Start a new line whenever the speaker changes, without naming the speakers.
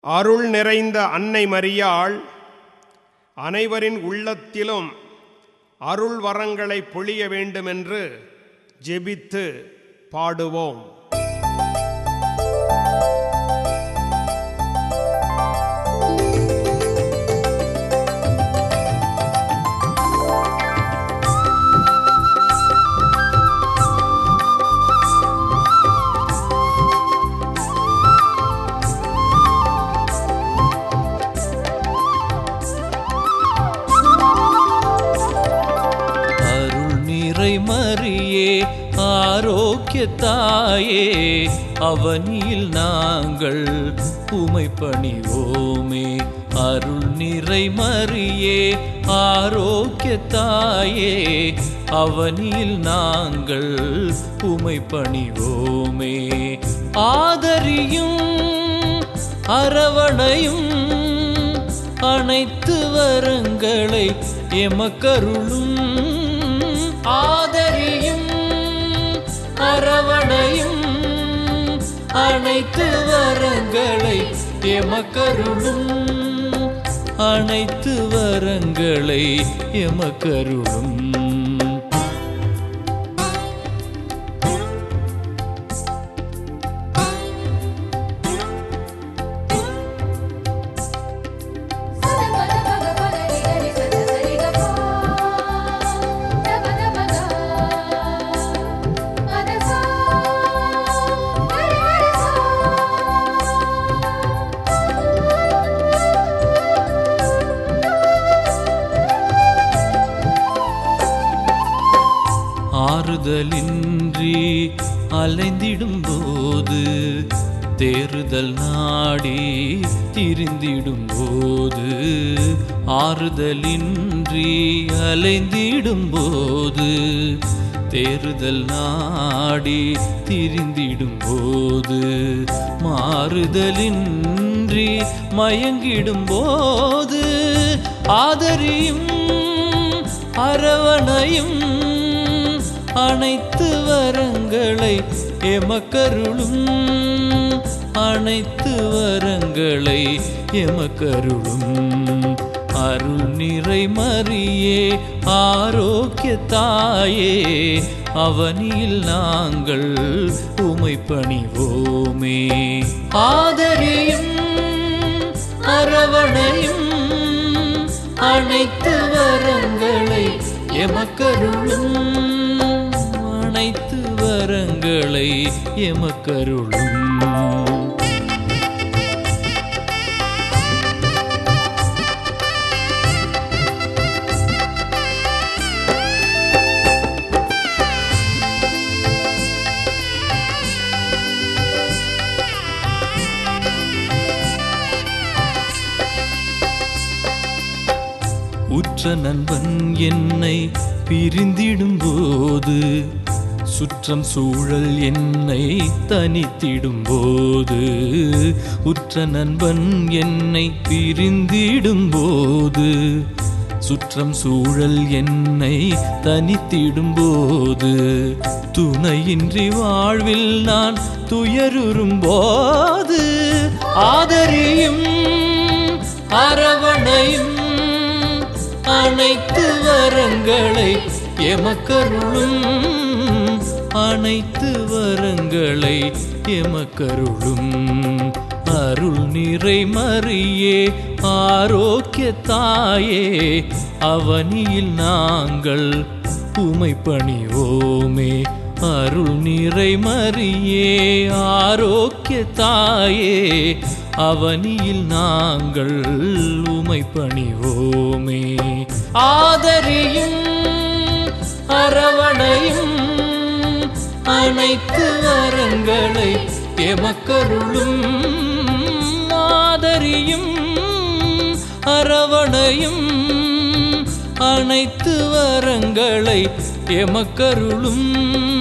அருள் நிறைந்த அன்னை மரியாள் அனைவரின் உள்ளத்திலும் அருள் வரங்களை பொழிய வேண்டுமென்று ஜெபித்து பாடுவோம்
அருள் நிறை மரியே ஆரோக்கிய தாயே அவனில் நாங்கள் உமை பணிவோமே அருள் நிறை மரியே ஆரோக்கிய தாயே அவனில் நாங்கள் உமை பணிவோமே ஆதரியும் அரவணையும் அனைத்து வரங்களை எமக்கருளும் ஆதரியும் அரவணையும் அனைத்து வரங்களை எமக்கருளும் அனைத்து வரங்களை எமக்கருளும் ஆறுதலின்றி அலைந்திடும் போது தேறுதல் நாடி திரிந்திடும் போது ஆறுதலின்றி அலைந்திடும் போது தேறுதல் நாடி திரிந்திடும் போது மாறுதலின்றி மயங்கிடும் போது ஆதரியும் அரவணையும் அனைத்து வரங்களை எமக்கருளும் அனைத்து வரங்களை எமக்கருளும் அருள் நிறை மரியே ஆரோக்கிய தாயே அவனில் நாங்கள் உமை பணிவோமே ஆதரியும் அரவணையும் அனைத்து வரங்களை எமக்கருளும் அனைத்து வரங்களை எமக்கருளும் உற்ற நண்பன் என்னை பிரிந்திடும் போது சுற்றம் சூழல் என்னை தனித்திடும் போது உற்ற நண்பன் என்னை பிரிந்திடும் போது சுற்றம் சூழல் என்னை தனித்திடும் போது துணையின்றி வாழ்வில் நான் துயருறும் போது ஆதரியும் அரவணையும் அனைத்து வரங்களை எமக்கருளும் அனைத்து வரங்களை எமக்கருளும் அருள் நிறை மரியே ஆரோக்கிய தாயே அவனியில் நாங்கள் உமை பணிவோமே அருள் நிறை மரியே ஆரோக்கிய தாயே அவனியில் நாங்கள் உமை பணிவோமே ஆதரியும் அரவணையும் அனைத்து வரங்களை எமக்கருளும் ஆதரியும் அரவணையும் அனைத்து வரங்களை எமக்கருளும்